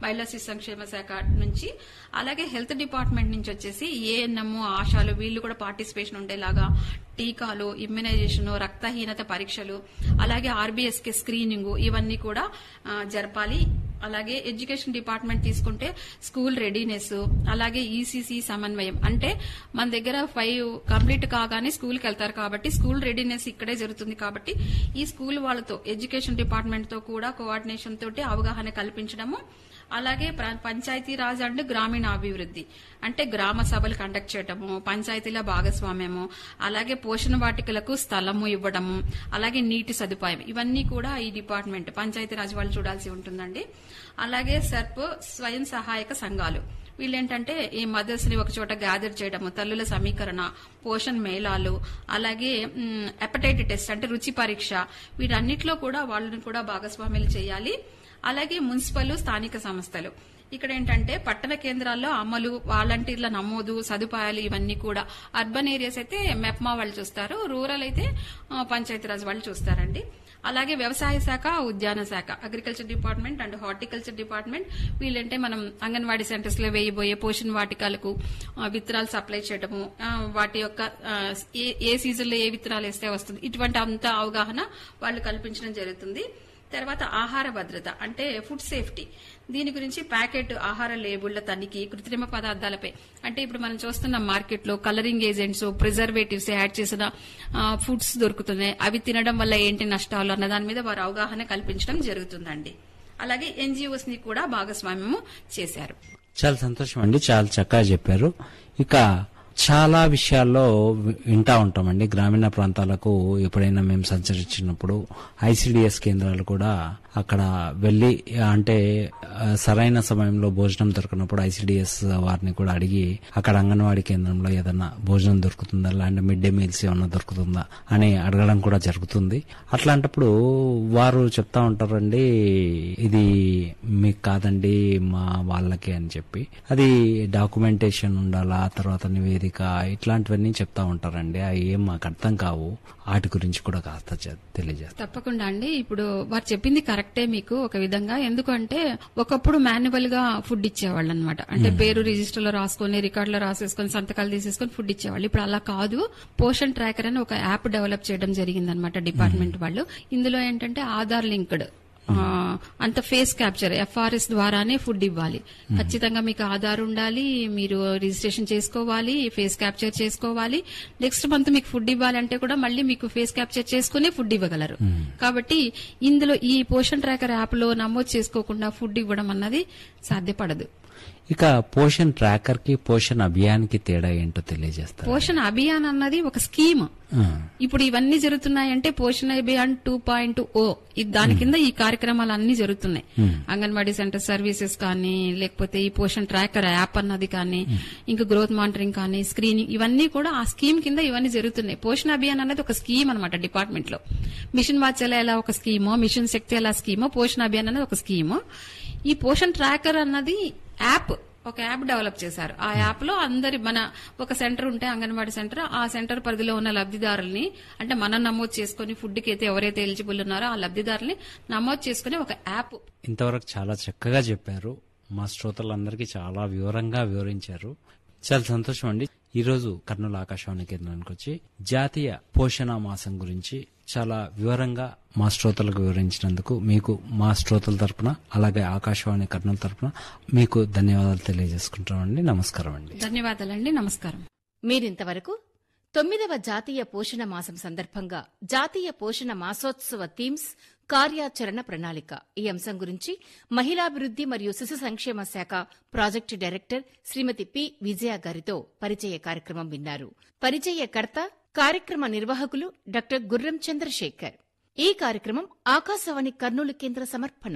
మహిళా శిశు సంక్షేమ శాఖ నుంచి అలాగే హెల్త్ డిపార్ట్మెంట్ నుంచి వచ్చేసి ఏఎన్ఎం ఆశాలు వీళ్ళు కూడా పార్టిసిపేషన్ ఉండేలాగా టీకాలు ఇమ్యునైజేషన్ రక్తహీనత పరీక్షలు అలాగే ఆర్బీఎస్కే స్క్రీనింగ్ ఇవన్నీ కూడా ఆ, జరపాలి అలాగే ఎడ్యుకేషన్ డిపార్ట్మెంట్ తీసుకుంటే స్కూల్ రెడీనెస్ అలాగే ఈసీసీ సమన్వయం అంటే మన దగ్గర ఫైవ్ కంప్లీట్ కాగానే స్కూల్కి వెళ్తారు కాబట్టి స్కూల్ రెడీనెస్ ఇక్కడే జరుగుతుంది కాబట్టి ఈ స్కూల్ వాళ్ళతో ఎడ్యుకేషన్ డిపార్ట్మెంట్ తో కూడా కోఆర్డినేషన్ తోటి అవగాహన కల్పించడము అలాగే ప్ర- పంచాయతీ రాజ్ అండ్ గ్రామీణ అభివృద్ధి అంటే గ్రామ సభలు కండక్ట్ చేయడము పంచాయతీల భాగస్వామ్యము అలాగే పోషణ వాటికలకు స్థలము ఇవ్వడము అలాగే నీటి సదుపాయం ఇవన్నీ కూడా ఈ డిపార్ట్మెంట్ పంచాయతీ రాజ్ వాళ్ళు చూడాల్సి ఉంటుందండి అలాగే సర్ప్ స్వయం సహాయక సంఘాలు వీళ్ళేంటంటే ఈ మదర్స్ ని ఒక చోట గ్యాదర్ చేయడము తల్లుల సమీకరణ పోషణ్ మేళాలు అలాగే హెపటైటిస్ టెస్ట్ అంటే రుచి పరీక్ష వీటన్నిటిలో కూడా వాళ్ళని కూడా భాగస్వామ్యాలు చేయాలి అలాగే మున్సిపల్ స్థానిక సంస్థలు ఇక్కడ ఏంటంటే పట్టణ కేంద్రాల్లో అమలు వాలంటీర్ల నమోదు సదుపాయాలు ఇవన్నీ కూడా అర్బన్ ఏరియాస్ అయితే మెప్మా వాళ్ళు చూస్తారు రూరల్ అయితే ఆ, పంచాయతీరాజ్ వాళ్ళు చూస్తారండి అలాగే వ్యవసాయ శాఖ ఉద్యాన శాఖ agriculture department and horticulture department వీళ్ళంటే మనం అంగన్వాడీ సెంటర్స్ లో వేయబోయే పోషణ వాటికలకు ఆ, విత్తనాలు సప్లై చేయడము ఆ, వాటి యొక్క ఆ, ఏ ఏ సీజన్ లో ఏ విత్తనాలు వేస్తే వస్తుంది ఇటువంటి అంత అవగాహన వాళ్ళు కల్పించడం జరుగుతుంది తర్వాత ఆహార భద్రత అంటే ఫుడ్ సేఫ్టీ దీని గురించి ప్యాకెట్ ఆహార లేబుళ్ల తనిఖీ కృత్రిమ పదార్థాలపై అంటే ఇప్పుడు మనం చూస్తున్న మార్కెట్ లో కలరింగ్ ఏజెంట్స్ ప్రిజర్వేటివ్స్ యాడ్ చేసిన ఆ, ఫుడ్స్ దొరుకుతున్నాయి అవి తినడం వల్ల ఏంటి నష్టాలు అన్న దాని మీద వారు అవగాహన కల్పించడం జరుగుతుందండి అలాగే ఎన్జిఓస్ ని కూడా భాగస్వామ్యము చేశారు చాలా సంతోషం అండి చాలా చక్కగా చెప్పారు ఇక చాలా విషయాల్లో వి- వింటా ఉంటామండి గ్రామీణ ప్రాంతాలకు ఎప్పుడైనా మేము సంచరించినప్పుడు ఐసిడిఎస్ కేంద్రాలు కూడా అక్కడ వెళ్లి అంటే ఆ, సరైన సమయంలో భోజనం దొరకనప్పుడు ఐసిడిఎస్ వారిని కూడా అడిగి అక్కడ అంగన్వాడీ కేంద్రంలో ఏదన్నా భోజనం దొరుకుతుందా లేదంటే మిడ్ డే మీల్స్ ఏమన్నా దొరుకుతుందా అని అడగడం కూడా జరుగుతుంది అట్లాంటప్పుడు వారు చెప్తా ఉంటారండి ఇది మీకు కాదండి మా వాళ్ళకి అని చెప్పి అది డాక్యుమెంటేషన్ ఉండాలా తర్వాత నివేదిక ఇట్లాంటివన్నీ చెప్తా ఉంటారండి అవి ఏం మాకు అర్థం కావు వాటి గురించి కూడా కాస్త చె- తెలియజేస్తారు తప్పకుండా అండి ఇప్పుడు వారు చెప్పింది కరెక్టే మీకు ఒక విధంగా ఎందుకంటే ఒకప్పుడు మాన్యువల్ గా ఫుడ్ ఇచ్చేవాళ్ళు అనమాట అంటే పేరు రిజిస్టర్ లో రాసుకొని రికార్డ్ లో రాసేసుకొని సంతకాలు తీసేసుకొని ఫుడ్ ఇచ్చేవాళ్ళు ఇప్పుడు అలా కాదు పోషన్ ట్రాకర్ అని ఒక యాప్ డెవలప్ చేయడం జరిగిందనమాట డిపార్ట్మెంట్ వాళ్ళు ఇందులో ఏంటంటే ఆధార్ లింక్డ్ ఆ, అంత ఫేస్ క్యాప్చర్ ఎఫ్ఆర్ఎస్ ద్వారానే ఫుడ్ ఇవ్వాలి ఖచ్చితంగా మీకు ఆధార్ ఉండాలి మీరు రిజిస్ట్రేషన్ చేసుకోవాలి ఫేస్ క్యాప్చర్ చేసుకోవాలి నెక్స్ట్ మంత్ మీకు ఫుడ్ ఇవ్వాలంటే కూడా మళ్ళీ మీకు ఫేస్ క్యాప్చర్ చేసుకునే ఫుడ్ ఇవ్వగలరు కాబట్టి ఇందులో ఈ పోషన్ ట్రాకర్ యాప్ లో నమోదు చేసుకోకుండా ఫుడ్ ఇవ్వడం అన్నది సాధ్యపడదు ఇక పోషన్ ట్రాకర్ కి పోషన్ అభియాన్ కి తేడా ఏంటో తెలియజేస్తారు పోషణ అభియాన్ అన్నది ఒక స్కీమ్ ఇప్పుడు ఇవన్నీ జరుగుతున్నాయంటే పోషణ అభియాన్ టూ పాయింట్ ఓ దాని కింద ఈ కార్యక్రమాలు అన్ని జరుగుతున్నాయి అంగన్వాడీ సెంటర్ సర్వీసెస్ కానీ లేకపోతే ఈ పోషణ ట్రాకర్ యాప్ అన్నది కానీ ఇంకా గ్రోత్ మానిటరింగ్ కానీ స్క్రీనింగ్ ఇవన్నీ కూడా ఆ స్కీమ్ కింద ఇవన్నీ జరుగుతున్నాయి పోషణ అభియాన్ అనేది ఒక స్కీమ్ అనమాట డిపార్ట్మెంట్ లో మిషన్ వాత్సల్య ఎలా ఒక స్కీమో మిషన్ శక్తి ఎలా స్కీమో పోషణ అభియాన్ అనేది ఒక స్కీము ఈ పోషణ ట్రాకర్ అన్నది యాప్ ఒక యాప్ డెవలప్ చేశారు ఆ యాప్ లో అందరి మన ఒక సెంటర్ ఉంటే అంగన్వాడీ సెంటర్ ఆ సెంటర్ పరిధిలో ఉన్న లబ్ధిదారుల్ని అంటే మనం నమోదు చేసుకుని ఫుడ్ కి అయితే ఎవరైతే ఎలిజిబుల్ ఉన్నారో ఆ లబ్ధిదారుల్ని నమోదు చేసుకుని ఒక యాప్ ఇంతవరకు చాలా చక్కగా చెప్పారు మా శ్రోతలందరికీ చాలా వివరంగా వివరించారు చాలా సంతోషం అండి ఈ రోజు కర్నూలు ఆకాశవాణి కేంద్రానికి వచ్చి జాతీయ పోషణ మాసం గురించి చాలా వివరంగా మా శ్రోతలకు వివరించినందుకు మీకు మా శ్రోతల తరపున అలాగే ఆకాశవాణి కర్నూలు తరపున మీకు ధన్యవాదాలు తెలియజేసుకుంటామండి నమస్కారం అండి ధన్యవాదాలండి నమస్కారం మీరింతవరకు తొమ్మిదవ జాతీయ పోషణ మాసం సందర్భంగా జాతీయ పోషణ మాసోత్సవ థీమ్స్ కార్యాచరణ ప్రణాళిక ఈ అంశం గురించి మహిళాభివృద్ది మరియు శిశు సంక్షేమ శాఖ project director Shrimati P Vijaya గారితో పరిచయ కార్యక్రమం విన్నారు పరిచయకర్త కార్యక్రమ నిర్వాహకులు డాక్టర్ గుర్రం చంద్రశేఖర్ ఈ కార్యక్రమం ఆకాశవాణి కర్నూలు కేంద్ర సమర్పణ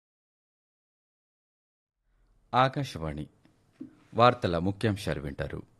ఆకాశవాణి వార్తల ముఖ్యాంశాలు వింటారు